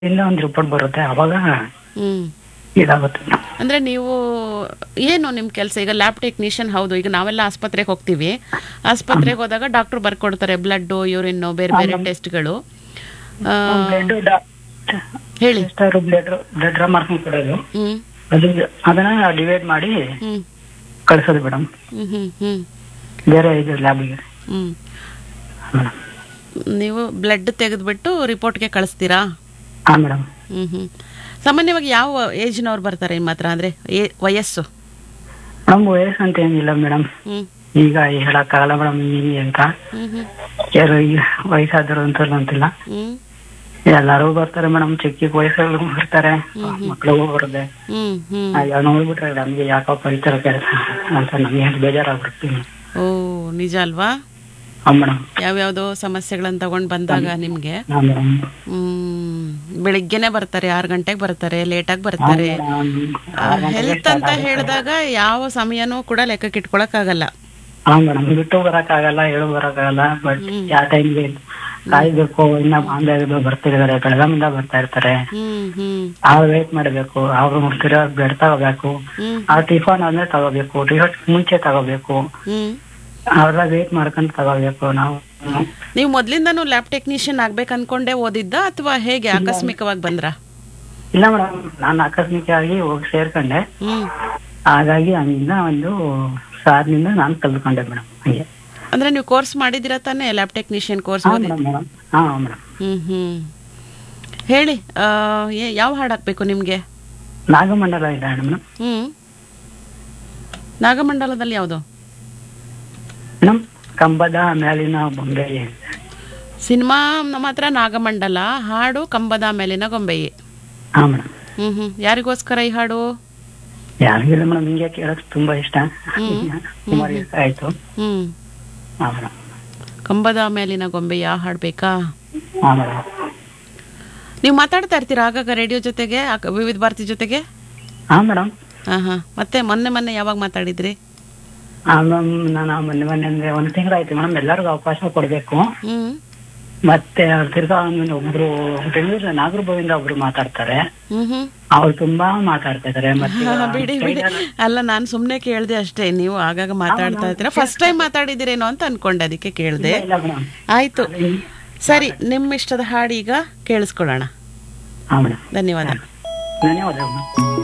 ಇಂದ ಒಂದು ರಿಪೋರ್ಟ್ ಬರುತ್ತೆ ಅವಾಗ ಹ್ಮ್ ಇದಾಗುತ್ತೆ ಅಂದ್ರೆ ನೀವು ಏನು ನಿಮ್ಮ ಕೆಲಸ ಈಗ ಲ್ಯಾಬ್ ಟೆಕ್ನಿಷಿಯನ್ ಹೌದು ಈಗ ನಾವೆಲ್ಲ ಆಸ್ಪತ್ರೆಗೆ ಹೋಗ್ತೀವಿ ಆಸ್ಪತ್ರೆಗೆ ಹೋದಾಗ ಡಾಕ್ಟರ್ ಬರ್ಕೊಡ್ತಾರೆ ಬ್ಲಡ್ ಯೂರಿನ್ ಬೇರೆ ಬೇರೆ ಟೆಸ್ಟ್ಗಳು ಬ್ಲಡ್ ಹೇಳಿ ಎಷ್ಟಾದ್ರು ಬ್ಲಡ್ ಬ್ಲಡ್ ಡ್ರಾ ಮಾಡ್ಕೊಂಡು ಕೊಡೋದು ಹ್ಮ್ ಅದು ಅದನ್ನ ಡಿವೈಡ್ ಮಾಡಿ ಹ್ಮ್ ಕಳ್ಸೋದು ಮೇಡಮ್ ಹ್ಮ್ ಹ್ಮ್ ಹ್ಮ್ ಬೇರೆ ಇದು ಲ್ಯಾಬ್ಗೆ ಹ್ಮ್ ಮೇಡಮ್ ನೀವು ಬ್ಲಡ್ ತೆಗೆದ್ಬಿಟ್ಟು ರಿಪೋರ್ಟ್ಗೆ ಕಳಿಸ್ತೀರಾ ಹಾ ಮೇಡಮ್ ಹ್ಮ್ ಹ್ಮ್ ಸಾಮಾನ್ಯವಾಗಿ ಯಾವ ಏಜ್ನವ್ರು ಬರ್ತಾರೆ ನಿಮ್ಮ ಹತ್ರ ಅಂದ್ರೆ ಏ- ವಯಸ್ಸು ನಮ್ ವಯಸ್ಸು ಅಂತ ಏನಿಲ್ಲ ಮೇಡಮ್ ಹ್ಮ್ ಈಗ ಹೇಳಕ್ಕಾಗಲ್ಲ ಮೇಡಮ್ ಹಿಂಗೆ ಅಂತ ಹ್ಮ್ ಹ್ಮ್ ಯಾರು ಈಗ ವಯಸ್ಸಾದ್ರು ಅಂತಲ್ಲ ಅಂತಿಲ್ಲ ಹ್ಮ್ ಎಲ್ಲಾರು ಬರ್ತಾರೆ ಮೇಡಮ್ ಚಿಕ್ಕ ಚಿಕ್ಕ ವಯಸ್ಸಲ್ಲಿ ಬರ್ತಾರೆ ಮಕ್ಳಿಗೂ ಬರುತ್ತೆ ಹ್ಮ್ ಹ್ಮ್ ಅಯ್ಯೋ ನೋಡ್ಬಿಟ್ರೆ ನಮ್ಗೆ ಯಾಕಪ್ಪ ಈ ತರ ಕೆಲಸ ಅಂತ ನಮ್ಗೆ ಎಷ್ಟು ಬೇಜಾರಾಗ್ಬಿಡ್ತೀವಿ ಓ ನಿಜ ಅಲ್ವಾ ಹಾ ಮೇಡಮ್ ಯಾವ್ಯಾವ್ದೋ ಸಮಸ್ಯೆಗಳನ್ನ ತಗೊಂಡ್ ಬಂದಾಗ ನಿಮ್ಗೆ ಹಾ ಮೇಡಮ್ ಹ್ಮ್ ಬೆಳಿಗ್ಗೆನೆ ಬರ್ತಾರೆ ಆರು ಗಂಟೆಗೆ ಬರ್ತಾರೆ ಲೇಟಾಗಿ ಬರ್ತಾರೆ ಹೆಲ್ತ್ ಅಂತ ಹೇಳಿದಾಗ ಯಾವ ಸಮಯನೂ ಕೂಡ ಲೆಕ್ಕಕ್ಕೆ ಇಟ್ಕೊಳಕ್ಕಾಗಲ್ಲ ಹಾ ಮೇಡಮ್ ಬಿಟ್ಟು ಬರಕ್ ಆಗಲ್ಲ ಹೇಳು ಬರಕ್ ಆಗಲ್ಲ ಬಟ್ ಯಾವ ಟೈಮ್ಗೆ ಕಾಯ್ಬೇಕು ಇನ್ನ ಬಾಂಬೆ ಬರ್ತಿರ್ತಾರೆ ಬೆಳಗಾಮಿಂದ ಬರ್ತಾ ಇರ್ತಾರೆ ಹ್ಮ್ ಹ್ಮ್ ಆ ವೇಟ್ ಮಾಡ್ಬೇಕು ಅವ್ರು ಮುಗ್ದಿರೋ ಬ್ಲಡ್ ತಗೋಬೇಕು ಹ್ಮ್ ಆ ಟಿಫನ್ ಆದ್ಮೇಲೆ ತಗೋಬೇಕು ಟಿಫನ್ ಮುಂಚೆ ತಗೋಬೇಕು ಹ್ಮ್ ಅವ್ರ ವೇಟ್ ಮಾಡ್ಕೊಂಡು ತಗೋಬೇಕು ನಾವು ನೀವು ಮೊದ್ಲಿಂದನೂ ಲ್ಯಾಬ್ ಟೆಕ್ನಿಷಿಯನ್ ಆಗ್ಬೇಕು ಅನ್ಕೊಂಡೇ ಓದಿದ್ದ ಅಥವಾ ಹೇಗೆ ಆಕಸ್ಮಿಕವಾಗಿ ಬಂದ್ರ ಇಲ್ಲ ಮೇಡಮ್ ನಾನು ಆಕಸ್ಮಿಕವಾಗಿ ಹೋಗಿ ಸೇರ್ಕೊಂಡೆ ಹ್ಮ್ ಹಾಗಾಗಿ ಹಂಗಿಂದ ಒಂದು ಸಾರ್ನಿಂದ ನಾನು ಕಲ್ತ್ಕೊಂಡೆ ಮೇಡಮ್ ಹಂಗೆ ಅಂದ್ರೆ ನೀವು ಕೋರ್ಸ್ ಮಾಡಿದಿರ ತಾನೇ ಲ್ಯಾಬ್ ಟೆಕ್ನಿಷಿಯನ್ ಕೋರ್ಸ್ ಹಾ ಓದಿ ಮೇಡಮ್ ಮೇಡಮ್ ಹಾ ಮೇಡಮ್ ಹ್ಮ್ ಹ್ಮ್ ಹೇಳಿ ಆ, ಏ- ಯಾವ ಹಾಡು ಹಾಕ್ಬೇಕು ನಿಮ್ಗೆ ನಾಗಮಂಡಲ ಇದೆ ಮೇಡಮ್ ಹ್ಮ್ ನಾಗಮಂಡಲದಲ್ಲಿ ಯಾವುದು ಮೇಡಮ್ ಕಂಬದ ಮೇಲಿನ ಬೊಂಬೆ ಸಿನಿಮಾ ನಮ್ಮ ಹತ್ರ ನಾಗಮಂಡಲ ಹಾಡು ಕಂಬದ ಮೇಲಿನ ಗೊಂಬೆಯೇ ಹಾ ಮೇಡಮ್ ಹ್ಮ್ ಹ್ಮ್ ಯಾರಿಗೋಸ್ಕರ ಈ ಹಾಡು ಯಾರಿಗಿಲ್ಲ ಮೇಡಮ್ ಹಿಂಗೆ ಕೇಳಕ್ ತುಂಬಾ ಇಷ್ಟ ಸುಮಾರು ದಿವಸ ಆಯ್ತು ಹ್ಮ್ ಹಾ ಮೇಡಮ್ ಕಂಬದ ಮೇಲಿನ ಗೊಂಬೆಯ ಹಾಡ್ಬೇಕಾ ಹಾ ಮೇಡಮ್ ನೀವು ಮಾತಾಡ್ತಾ ಇರ್ತೀರಾ ಆಗಾಗ ರೇಡಿಯೋ ಜೊತೆಗೆ ಆಗ- ವಿವಿಧ ಭಾರತಿ ಜೊತೆಗೆ ಹಾ ಮೇಡಮ್ ಹಾ ಹಾ ಮತ್ತೆ ಮೊನ್ನೆ ಮೊನ್ನೆ ಯಾವಾಗ ಮಾತಾಡಿದ್ರಿ ಹಾ ಮ್ಯಾಮ್ ನಾನು ಮೊನ್ನೆ ಮೊನ್ನೆ ಅಂದ್ರೆ ಒಂದ್ ತಿಂಗಳಾಯ್ತು ಮೇಡಮ್ ಎಲ್ಲರಿಗೂ ಅವಕಾಶ ಕೊಡ್ಬೇಕು ಹ್ಮ್ ಮತ್ತೆ ಅವ್ರು ತಿರ್ಗಾ ಆಮೇಲೆ ಒಬ್ರು ಬೆಂಗಳೂರಿನ ನಾಗರಬಾವಿಂದ ಒಬ್ರು ಮಾತಾಡ್ತಾರೆ ಹ್ಮ್ ಹ್ಮ್ ಅವ್ರು ತುಂಬಾ ಮಾತಾಡ್ತಾ ಇದಾರೆ ಮತ್ತೆ ಹಾ, ಬಿಡಿ ಬಿಡಿ ಅಲ್ಲ ನಾನು ಸುಮ್ನೆ ಕೇಳ್ದೆ ಅಷ್ಟೇ ನೀವು ಆಗಾಗ ಮಾತಾಡ್ತಾ ಇರ್ತೀರಾ ಫಸ್ಟ್ ಟೈಮ್ ಮಾತಾಡಿದಿರೇನೋ ಅಂತ ಅನ್ಕೊಂಡೆ ಅದಕ್ಕೆ ಕೇಳ್ದೆ ಇಲ್ಲ ಮೇಡಮ್ ಆಯ್ತು ಸರಿ ನಿಮ್ಮ ಇಷ್ಟದ ಹಾಡು ಈಗ ಕೇಳಿಸ್ಕೊಳ್ಳೋಣ ಹಾ ಮೇಡಮ್ ಧನ್ಯವಾದ ಧನ್ಯವಾದ ಮೇಡಮ್